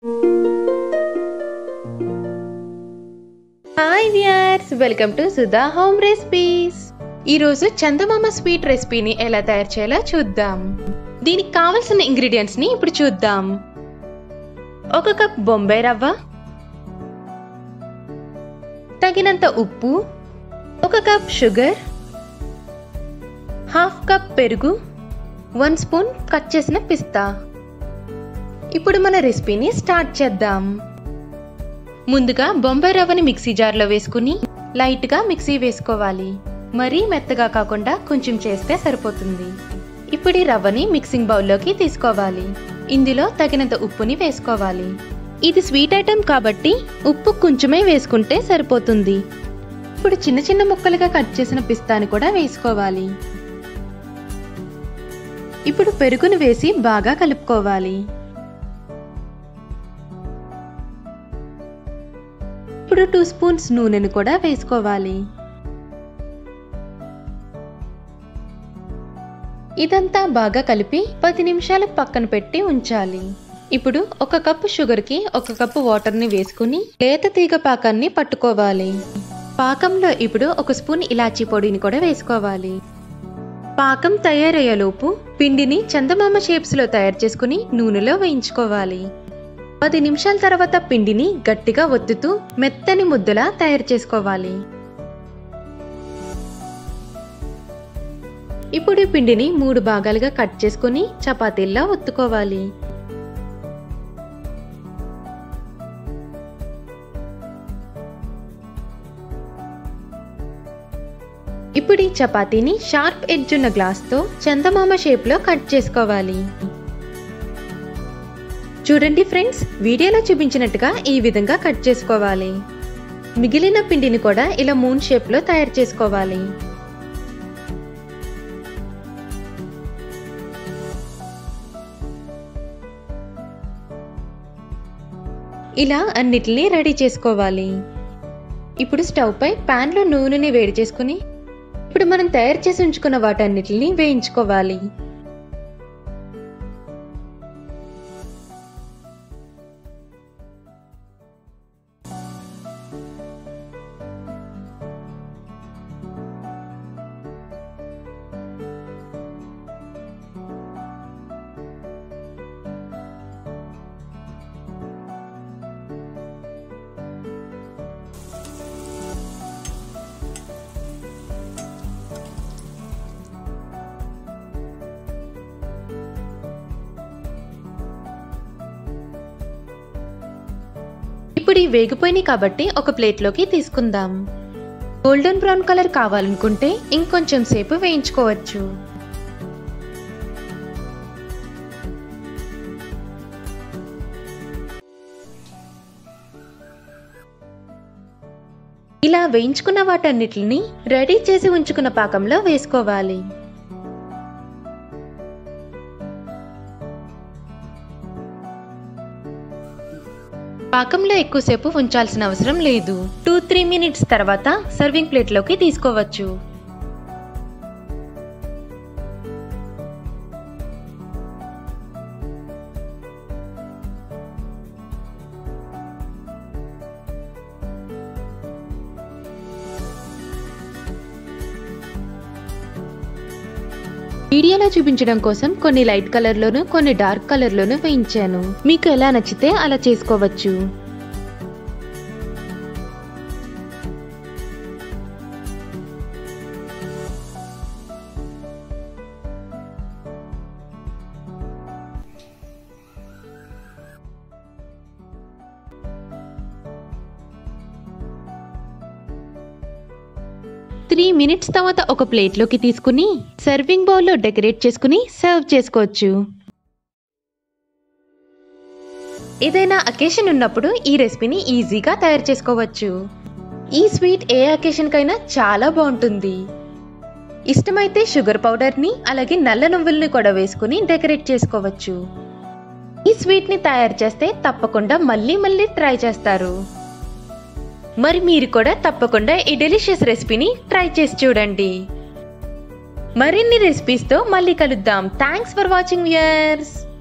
hi viewers welcome to Sudha home recipes ఈరోజు చందమామ sweet రెసిపీని ఎలా తయారు చేయాలో చూద్దాం దీనికి కావలసిన ఇంగ్రీడియంట్స్ ని ఇప్పుడు చూద్దాం ఒక కప్ బొంబాయి రవ్వ తగినంత ఉప్పు ఒక కప్ షుగర్ హాఫ్ కప్ పెరుగు వన్ స్పూన్ కట్ చేసిన పిస్తా ఇప్పుడు మన రెసిపీని స్టార్ట్ చేద్దాం ముందుగా బొంబాయి రవ్వని మిక్సీ జార్లో వేసుకుని లైట్గా మిక్సీ వేసుకోవాలి మరీ మెత్తగా కాకుండా కొంచెం చేస్తే సరిపోతుంది ఇప్పుడు ఈ రవ్వని మిక్సింగ్ బౌల్లోకి తీసుకోవాలి ఇందులో తగినంత ఉప్పుని వేసుకోవాలి ఇది స్వీట్ ఐటెం కాబట్టి ఉప్పు కొంచెమే వేసుకుంటే సరిపోతుంది ఇప్పుడు చిన్న చిన్న ముక్కలుగా కట్ చేసిన పిస్తాని కూడా వేసుకోవాలి ఇప్పుడు పెరుగును వేసి బాగా కలుపుకోవాలి ఇప్పుడు టూ స్పూన్స్ నూనెను కూడా వేసుకోవాలి ఇదంతా బాగా కలిపి పది నిమిషాలు పక్కన పెట్టి ఉంచాలి ఇప్పుడు ఒక కప్పు షుగర్కి ఒక కప్పు వాటర్ని వేసుకుని లేత తీగ పాకాన్ని పట్టుకోవాలి పాకంలో ఇప్పుడు ఒక స్పూన్ ఇలాచీ పొడిని కూడా వేసుకోవాలి పాకం తయారయ్యేలోపు పిండిని చందమామ షేప్స్లో తయారు చేసుకుని నూనెలో వేయించుకోవాలి పది నిమిషాల తర్వాత పిండిని గట్టిగా ఒత్తుతూ మెత్తని ముద్దలా తయారు చేసుకోవాలి ఇప్పుడు ఈ పిండిని మూడు భాగాలుగా కట్ చేసుకుని చపాతీల్లా ఒత్తుకోవాలి ఇప్పుడు ఈ చపాతీని షార్ప్ ఎడ్జ్ ఉన్న గ్లాస్తో చందమామ షేప్లో కట్ చేసుకోవాలి చూడండి ఫ్రెండ్స్ వీడియోలో చూపించినట్టుగా ఈ విధంగా కట్ చేసుకోవాలి మిగిలిన పిండిని కూడా ఇలా మూన్ షేప్లో తయారు చేసుకోవాలి ఇలా అన్నిటిని రెడీ చేసుకోవాలి ఇప్పుడు స్టవ్ పై ప్యాన్లో నూనెని వేడి చేసుకుని ఇప్పుడు మనం తయారు చేసి ఉంచుకున్న వాటన్నిటిని వేయించుకోవాలి ఇప్పుడు ఈ వేగిపోయినాయి కాబట్టి ఒక ప్లేట్లోకి తీసుకుందాం గోల్డెన్ బ్రౌన్ కలర్ కావాలనుకుంటే ఇంకొంచెం సేపు వేయించుకోవచ్చు ఇలా వేయించుకున్న వాటన్నిటిని రెడీ చేసి ఉంచుకున్న పాకంలో వేసుకోవాలి పాకంలో ఎక్కువసేపు ఉంచాల్సిన అవసరం లేదు టూ త్రీ మినిట్స్ తర్వాత సర్వింగ్ ప్లేట్లోకి తీసుకోవచ్చు వీడియోలో చూపించడం కోసం కొన్ని లైట్ కలర్లోను కొన్ని డార్క్ కలర్లోను వేయించాను మీకు ఎలా నచ్చితే అలా చేసుకోవచ్చు త్రీ మినిట్స్ తర్వాత ఒక ప్లేట్లోకి తీసుకుని సర్వింగ్ బౌల్లో డెకరేట్ చేసుకుని సర్వ్ చేసుకోవచ్చు ఏదైనా అకేషన్ ఉన్నప్పుడు ఈ రెసిపీని ఈజీగా తయారు చేసుకోవచ్చు ఈ స్వీట్ ఏ అకేషన్ కైనా చాలా బాగుంటుంది ఇష్టమైతే షుగర్ పౌడర్ని అలాగే నల్ల నువ్వుల్ని కూడా వేసుకుని డెకరేట్ చేసుకోవచ్చు ఈ స్వీట్ని తయారు చేస్తే తప్పకుండా మళ్ళీ మళ్ళీ ట్రై చేస్తారు మరి మీరు కూడా తప్పకుండా ఈ డెలిషియస్ రెసిపీని ట్రై చేసి చూడండి మరిన్ని రెసిపీస్తో మళ్ళీ కలుద్దాం థ్యాంక్స్ ఫర్ వాచింగ్ వియర్స్